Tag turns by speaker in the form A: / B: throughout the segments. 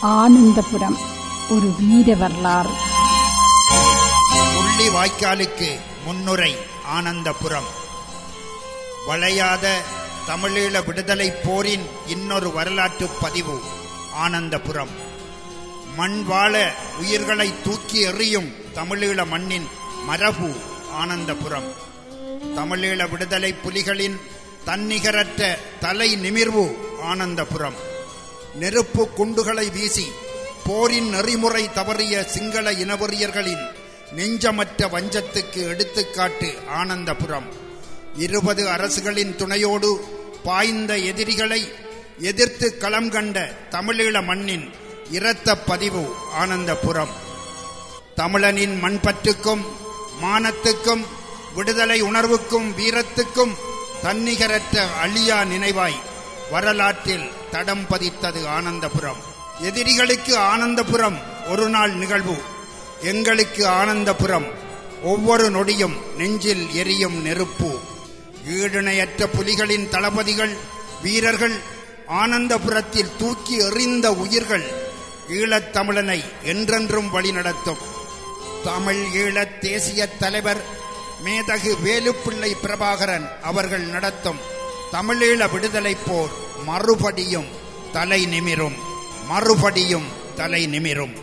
A: ஆனந்தபுரம் ஒரு வீர வரலாறு
B: முள்ளி வாய்க்காலுக்கு முன்னுரை ஆனந்தபுரம் வளையாத தமிழீழ விடுதலை போரின் இன்னொரு வரலாற்று பதிவு ஆனந்தபுரம் மண் வாழ உயிர்களை தூக்கி எறியும் தமிழீழ மண்ணின் மரபு ஆனந்தபுரம் தமிழீழ விடுதலை புலிகளின் தன்னிகரற்ற தலை நிமிர்வு ஆனந்தபுரம் நெருப்பு குண்டுகளை வீசி போரின் நெறிமுறை தவறிய சிங்கள இனவெறியர்களின் நெஞ்சமற்ற வஞ்சத்துக்கு எடுத்துக்காட்டு ஆனந்தபுரம் இருபது அரசுகளின் துணையோடு பாய்ந்த எதிரிகளை எதிர்த்து களம் கண்ட தமிழீழ மண்ணின் இரத்த பதிவு ஆனந்தபுரம் தமிழனின் மண்பற்றுக்கும் மானத்துக்கும் விடுதலை உணர்வுக்கும் வீரத்துக்கும் தன்னிகரற்ற அழியா நினைவாய் வரலாற்றில் தடம் பதித்தது ஆனந்தபுரம் எதிரிகளுக்கு ஆனந்தபுரம் ஒரு நாள் நிகழ்வு எங்களுக்கு ஆனந்தபுரம் ஒவ்வொரு நொடியும் நெஞ்சில் எரியும் நெருப்பு ஈடிணையற்ற புலிகளின் தளபதிகள் வீரர்கள் ஆனந்தபுரத்தில் தூக்கி எறிந்த உயிர்கள் ஈழத்தமிழனை என்றென்றும் வழிநடத்தும் தமிழ் ஈழத் தேசிய தலைவர் மேதகு வேலுப்பிள்ளை பிரபாகரன் அவர்கள் நடத்தும் தமிழீழ விடுதலை போர் மறுபடியும் தலை நிமிரும் மறுபடியும் தலை நிமிரும்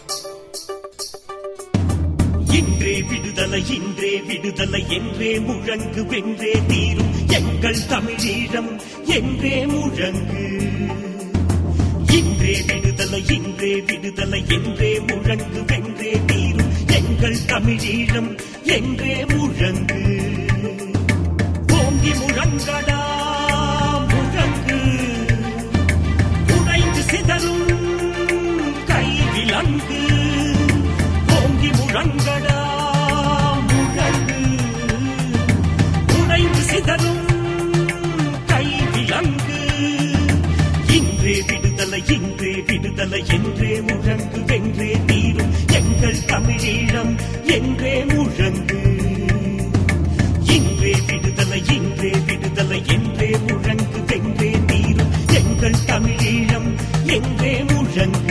C: இன்றே விடுதலை இன்றே விடுதலை என்றே முழங்கு வென்றே தீரும் எங்கள் தமிழீழம் என்றே முழங்கு இன்றே விடுதலை இன்றே விடுதலை என்றே முழங்கு வென்றே தீரும் எங்கள் தமிழீழம் என்றே முழங்கு ஓங்கி முழங்கடா முழங்கு உடைந்து சிதறும் கைவிலங்கு ஓங்கி முழங்கடா முழங்கு உடைந்து சிதறும் கைவிலங்கு இன்றே விடுதலை இன்றே விடுதலை என்றே முழங்கு வென்றே தீரும் எங்கள் தமிழீழம் என்றே முழங்கு இன்றே விடுதலை இன்றே விடுதலை என்றே முழங்கு வென்றே தீரும் எங்கள் தமிழீழம் என்றே முழங்கு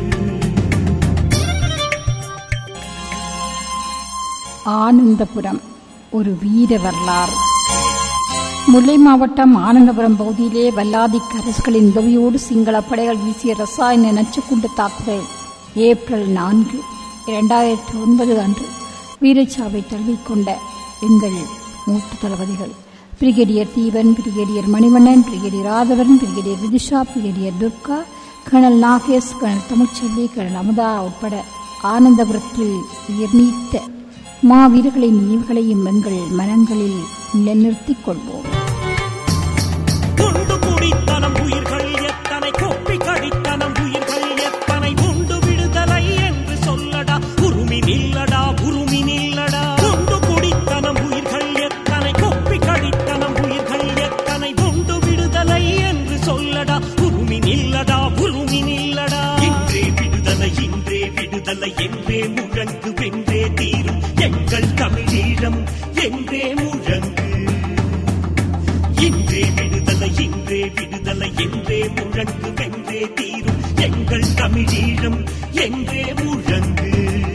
A: ஆனந்தபுரம் ஒரு வீர வரலாறு முல்லை மாவட்டம் ஆனந்தபுரம் பகுதியிலே வல்லாதிக்க அரசுகளின் உதவியோடு சிங்கள படைகள் வீசிய ரசாயன நச்சுக்குண்டு தாக்குதல் ஏப்ரல் நான்கு இரண்டாயிரத்தி ஒன்பது அன்று வீரச்சாவை தழுவிக்கொண்ட எங்கள் மூத்த தளபதிகள் brigadier Theepan brigadier Manivannan brigadier Rathavan brigadier Vidisha brigadier Durga colonel Nagesh colonel Tamilselvi colonel Amudha உட்பட ஆனந்தபுரத்தில் உயிர் நீத்த மாவீரர்களின் நினைவுகளையும் எங்கள் மனங்களில் நிலைநிறுத்திக் கொள்வோம்
C: குண்டு குடித்தனம் உயிர்கள் எத்தனை கொப்பி கடித்தனம் உயிர்கள் எத்தனை குண்டு விடுதலை என்று சொல்லடா உருமி நில்லடா உருமி நில்லடா குண்டு குடித்தனம் உயிர்கள் எத்தனை கொப்பி கடித்தனம் உயிர்கள் எத்தனை குண்டு விடுதலை என்று சொல்லடா உருமி நில்லடா உருமி நில்லடா இன்றே விடுதலை இன்றே விடுதலை என்றே முழங்கு வென்றே தீரும் எங்கள் தமிழீழம் என்றே முழங்கு இன்றே விடுதலை இன்றே விடுதலை என்றே முழங்கு வென்றே தீரும் எங்கள் தமிழீழம் என்றே முழங்கு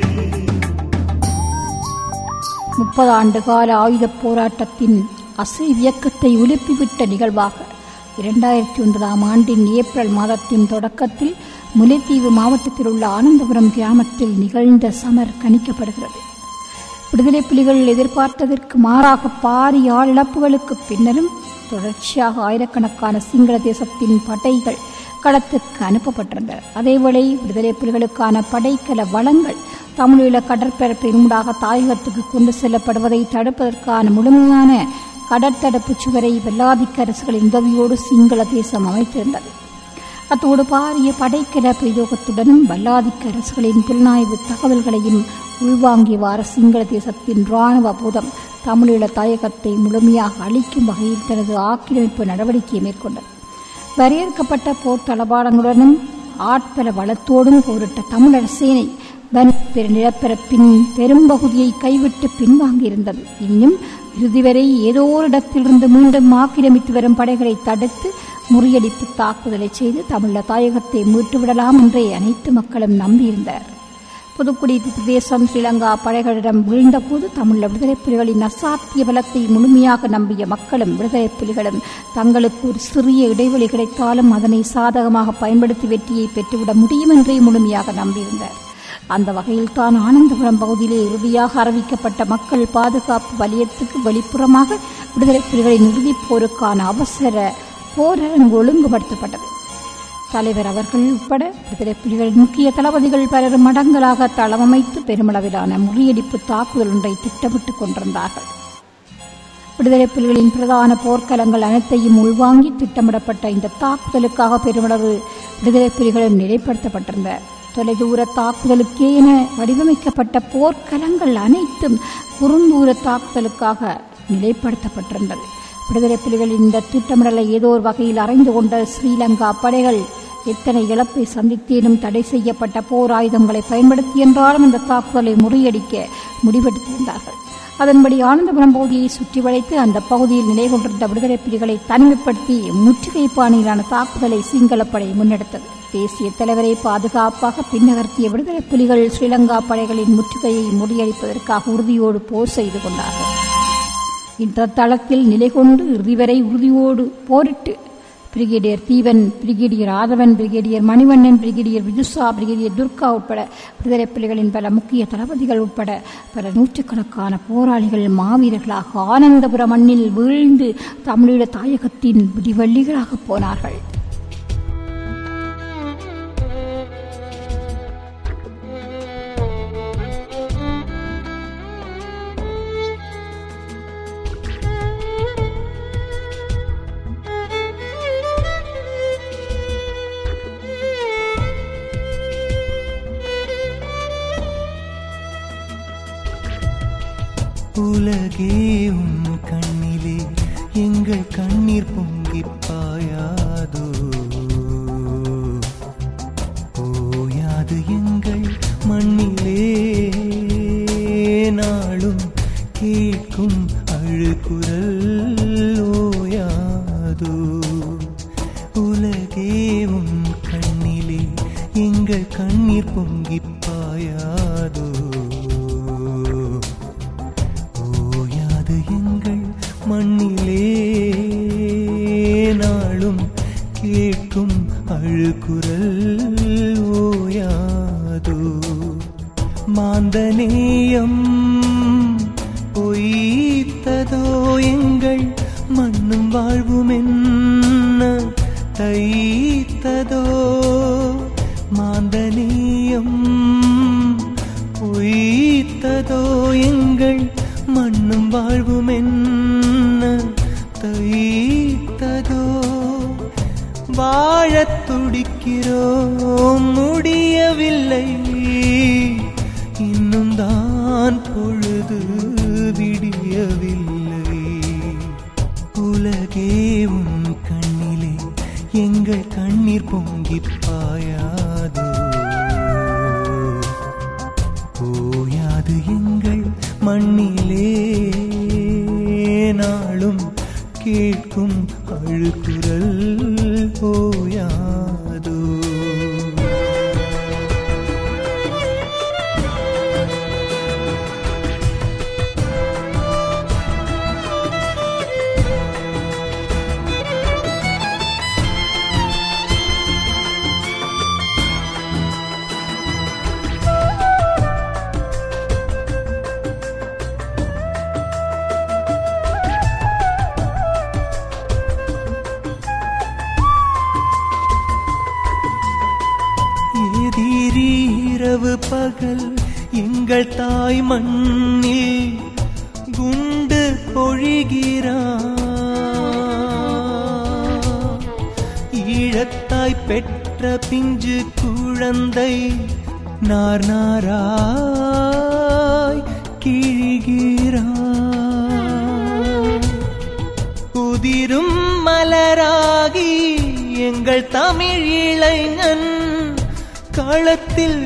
A: முப்பது ஆண்டு கால ஆயுதப் போராட்டத்தின் அசை இயக்கத்தை உலுப்பிவிட்ட நிகழ்வாக இரண்டாயிரத்தி ஒன்பதாம் ஆண்டின் ஏப்ரல் மாதத்தின் தொடக்கத்தில் முல்லைத்தீவு மாவட்டத்தில் உள்ள ஆனந்தபுரம் கிராமத்தில் நிகழ்ந்த சமர் கணிக்கப்படுகிறது விடுதலை புலிகள் எதிர்பார்த்ததற்கு மாறாக பாரிய ஆள் இழப்புகளுக்கு பின்னரும் தொடர்ச்சியாக ஆயிரக்கணக்கான சிங்கள தேசத்தின் படைகள் களத்துக்கு அனுப்பப்பட்டிருந்தன அதேவேளை விடுதலை புலிகளுக்கான படைக்கல வளங்கள் தமிழீழ கடற்பரப்பின் ஊடாக தாயகத்துக்கு கொண்டு செல்லப்படுவதை தடுப்பதற்கான முழுமையான கடற்தடுப்பு சுவரை வெள்ளாதிக்க அரசுகளின் உதவியோடு சிங்கள தேசம் அமைத்திருந்தது அத்தோடு பாரிய படைக்கல பிரயோகத்துடனும் வல்லாதிக்க அரசுகளின் புலனாய்வு தகவல்களையும் உள்வாங்கியவாறு சிங்கள தேசத்தின் இராணுவ பூதம் தமிழீழ தாயகத்தை முழுமையாக அளிக்கும் வகையில் தனது ஆக்கிரமிப்பு நடவடிக்கையை மேற்கொண்டது வரையறுக்கப்பட்ட போர் தளபாடங்களுடனும் ஆட்பல வளத்தோடும் போரிட்ட தமிழர் சேனை வன் பெருநிலப்பரப்பின் பெரும்பகுதியை கைவிட்டு பின்வாங்கியிருந்தது இன்னும் இறுதி வரை ஏதோ ஒரு இடத்திலிருந்து மீண்டும் ஆக்கிரமித்து வரும் படைகளை தடுத்து முறியடிப்பு தாக்குதலை செய்து தமிழ தாயகத்தை மீட்டுவிடலாம் என்றே அனைத்து மக்களும் நம்பியிருந்தார் புதுக்குடி பிரதேசம் ஸ்ரீலங்கா படைகளிடம் வீழ்ந்தபோது தமிழ் விடுதலைப் புலிகளின் அசாத்திய பலத்தை முழுமையாக நம்பிய மக்களும் விடுதலைப் புலிகளும் தங்களுக்கு ஒரு சிறிய இடைவெளி கிடைத்தாலும் அதனை சாதகமாக பயன்படுத்தி வெற்றியை பெற்றுவிட முடியும் என்றே முழுமையாக நம்பியிருந்தார் அந்த வகையில் தான் ஆனந்தபுரம் பகுதியிலே இறுதியாக அறிவிக்கப்பட்ட மக்கள் பாதுகாப்பு வலயத்துக்கு வெளிப்புறமாக விடுதலைப் புலிகளின் இறுதிப் போருக்கான அவசர போரரங்கு ஒழுங்குபடுத்தப்பட்டது தலைவர் அவர்கள் உட்பட விடுதலை புலிகளின் முக்கிய தளபதிகள் பலரும் மடங்களாக தளமமைத்து பெருமளவிலான முறியடிப்பு தாக்குதல் ஒன்றை திட்டமிட்டுக் கொண்டிருந்தார்கள் விடுதலை புலிகளின் பிரதான போர்க்களங்கள் அனைத்தையும் உள்வாங்கி திட்டமிடப்பட்ட இந்த தாக்குதலுக்காக பெருமளவு விடுதலை புலிகளும் நிலைப்படுத்தப்பட்டிருந்த தொலைதூர தாக்குதலுக்கே என வடிவமைக்கப்பட்ட போர்க்களங்கள் அனைத்தும் குறுந்தூர தாக்குதலுக்காக நிலைப்படுத்தப்பட்டிருந்தது விடுதலை புலிகளின் இந்த திட்டமிடலை ஏதோ ஒரு வகையில் அறிந்து கொண்ட ஸ்ரீலங்கா படைகள் எத்தனை இழப்பை சந்தித்தேனும் தடை செய்யப்பட்ட போர் ஆயுதங்களை பயன்படுத்தி என்றாலும் இந்த தாக்குதலை முறியடிக்க முடிவெடுத்திருந்தார்கள் அதன்படி ஆனந்தபுரம் பகுதியை சுற்றி வளைத்து அந்த பகுதியில் நிலை கொண்டிருந்த விடுதலை புலிகளை தனிமைப்படுத்தி முற்றுகை பாணியிலான தாக்குதலை சிங்களப்படை முன்னெடுத்தது தேசிய தலைவரை பாதுகாப்பாக பின்னகர்த்திய விடுதலை புலிகள் ஸ்ரீலங்கா படைகளின் முற்றுகையை முறியடிப்பதற்காக உறுதியோடு போர் செய்து கொண்டார்கள் இந்த தளத்தில் நிலை கொண்டு இறுதிவரை உறுதியோடு போரிட்டு brigadier Theevan brigadier Aathavan brigadier Manivannan brigadier Vithusha brigadier Durga உட்பட விடுதலை புலிகளின் பல முக்கிய தளபதிகள் உட்பட பல நூற்றுக்கணக்கான போராளிகள் மாவீரர்களாக ஆனந்தபுர மண்ணில் வீழ்ந்து தமிழீழ தாயகத்தின் விடிவள்ளிகளாக போனார்கள்
D: உலகே உன் கண்ணிலே எங்கள் கண்ணீர் பொங்கி பாயாதோ ஓயாது எங்கள் மண்ணிலே நாளும் கேட்கும் அழுகுரல் ஓயாதோ உலகே உன் கண்ணிலே எங்கள் கண்ணீர் பொங்கி பாயாதோ ஓயாது எங்கள் மண்ணிலே நாளும் கேட்கும் அழுகுரல் ஓயாதோ மாந்தநேயம் பொய்த்ததோ எங்கள் மண்ணும் வாழ்வும் என்ன தைத்ததோ மாந்தநேயம் பொய்த்ததோ எங்கள் மண்ணும் வாழ்வும் என்ன தைத்ததோ வாழத் துடிக்கிறோம் முடியவில்லை இன்னும் தான் பொழுது விடியவில்லை உலகே உன் கண்ணிலே எங்கள் கண்ணீர் பொங்கி பாயாதோ ஓயாது எங்கள் மண்ணிலே நாளும் கேட்கும் அழுகுரல் ஓயாதோ எதிரி இரவு பகல் எங்கள் தாய் மண்ணில் குண்டு பொழிகிறான் ஈழத்தாய் பெற்ற பிஞ்சு குழந்தை நார் நாராய் கிழிகிறான் உதிரும் மலராகி எங்கள் தமிழ் இளைஞன் களத்தில்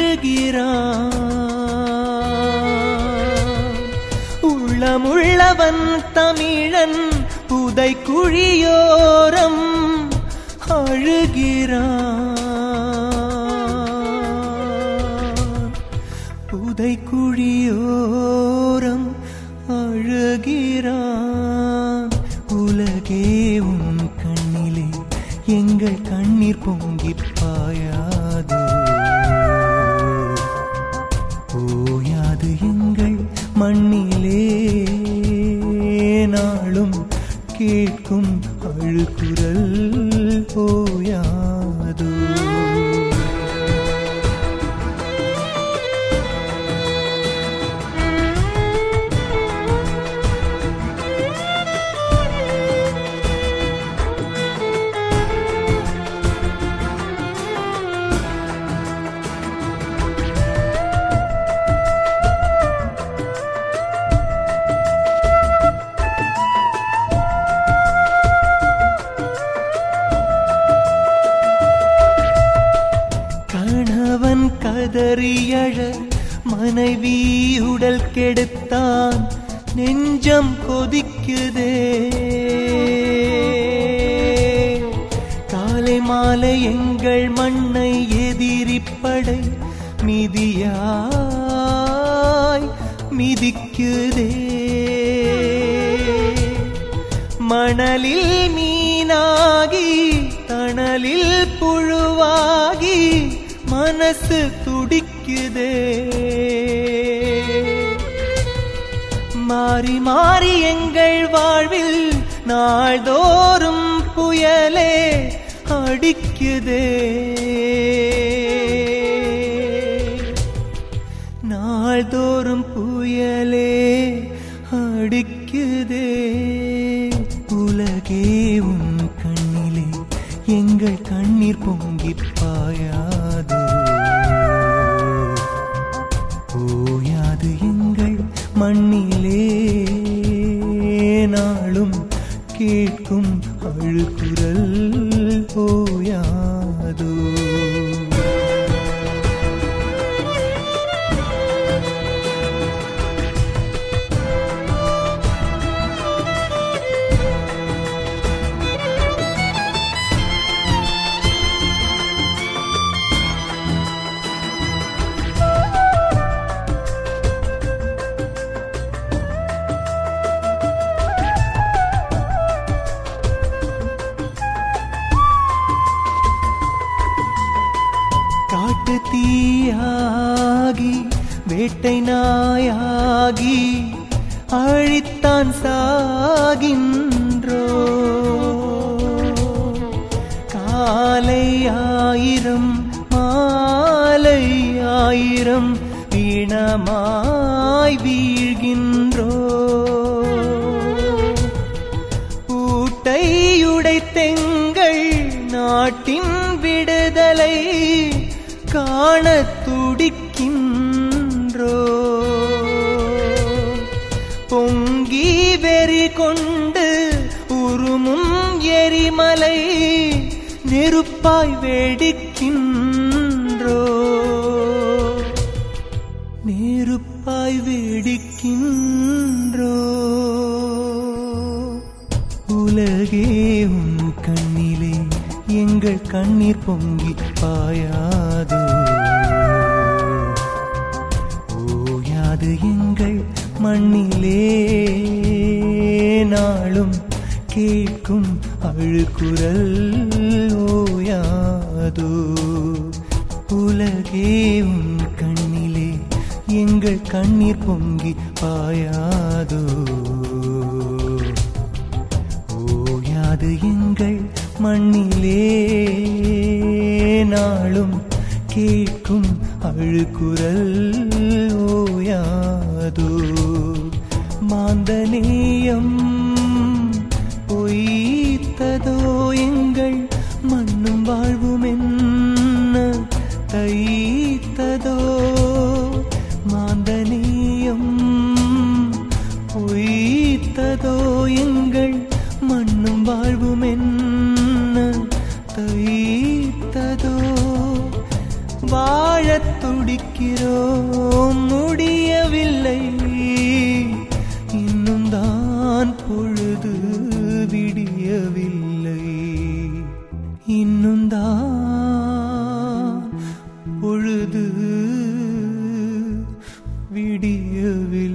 D: விழுகிறான் உள்ளமுள்ளவன் தமிழன் புதை குழியோரம் அழுகிறான் புதை குழியோரம் அழுகிறான் உலகே உன் கண்ணிலே எங்கள் கண்ணீர் பொங்கிப் பாயாதோ ஓயாது எங்கள் மண்ணிலே நாளும் கேட்கும் அழுகுரல் ஓயாதோ கணவன் கதறியழ மனைவி உடல் கெடுத்தான் நெஞ்சம் கொதிக்குதே காலை மாலை எங்கள் மண்ணை எதிரிப்படை மிதியாய் மிதிக்குதே மணலில் மீனாகி தணலில் புழுவாகி மனசு துடிக்குதே மாறி மாறி எங்கள் வாழ்வில் நாள்தோறும் புயலே அடிக்குதே நாள்தோறும் புயலே அடிக்குதே உலகே உன் கண்ணிலே எங்கள் கண்ணீர் பொங்கிப் பாயாதோ ஓயாது எங்கள் மண்ணிலே நாளும் கேட்கும் அழுகுரல் ஓயாதோ காட்டு தீயாகி வேட்டை நாயாகி அழித்தான் சாகின்றோ காலை ஆயிரம் மாலை ஆயிரம் வீணமாய் வீழ்கின்றோ பூட்டை உடைத்தெங்கள் நாட்டின் விடுதலை காணத் துடிக்கின்றோ பொங்கி வெறி கொண்டு உருமும் எரிமலை நெருப்பாய் வெடிக்கின்றோ நெருப்பாய் வெடிக்கின்றோ உலகே உன் கண்ணிலே எங்கள் கண்ணீர் பொங்கி பாயாதோ ஓயாது எங்கள் மண்ணிலே நாளும் கேட்கும் அழுகுரல் ஓயாதோ உலகே உன் கண்ணிலே எங்கள் கண்ணீர் பொங்கி பாயாதோ ஓயாது எங்கள் மண்ணிலே நாளும் கேட்கும் அழுகுரல் ஓயாதோ மாந்தநேயம் பொய்த்ததோ எங்கள் மண்ணும் வாழ்வும் என்ன தைத்ததோ மாந்தநேயம் பொய்த்ததோ எங்கள் மண்ணும் வாழ்வும் என்ன தைத்ததோ வாழத் துடிக்கிறோம் முடியவில்லை இன்னும் தான் பொழுது விடியவில்லை இன்னும் பொழுது விடியவில்லை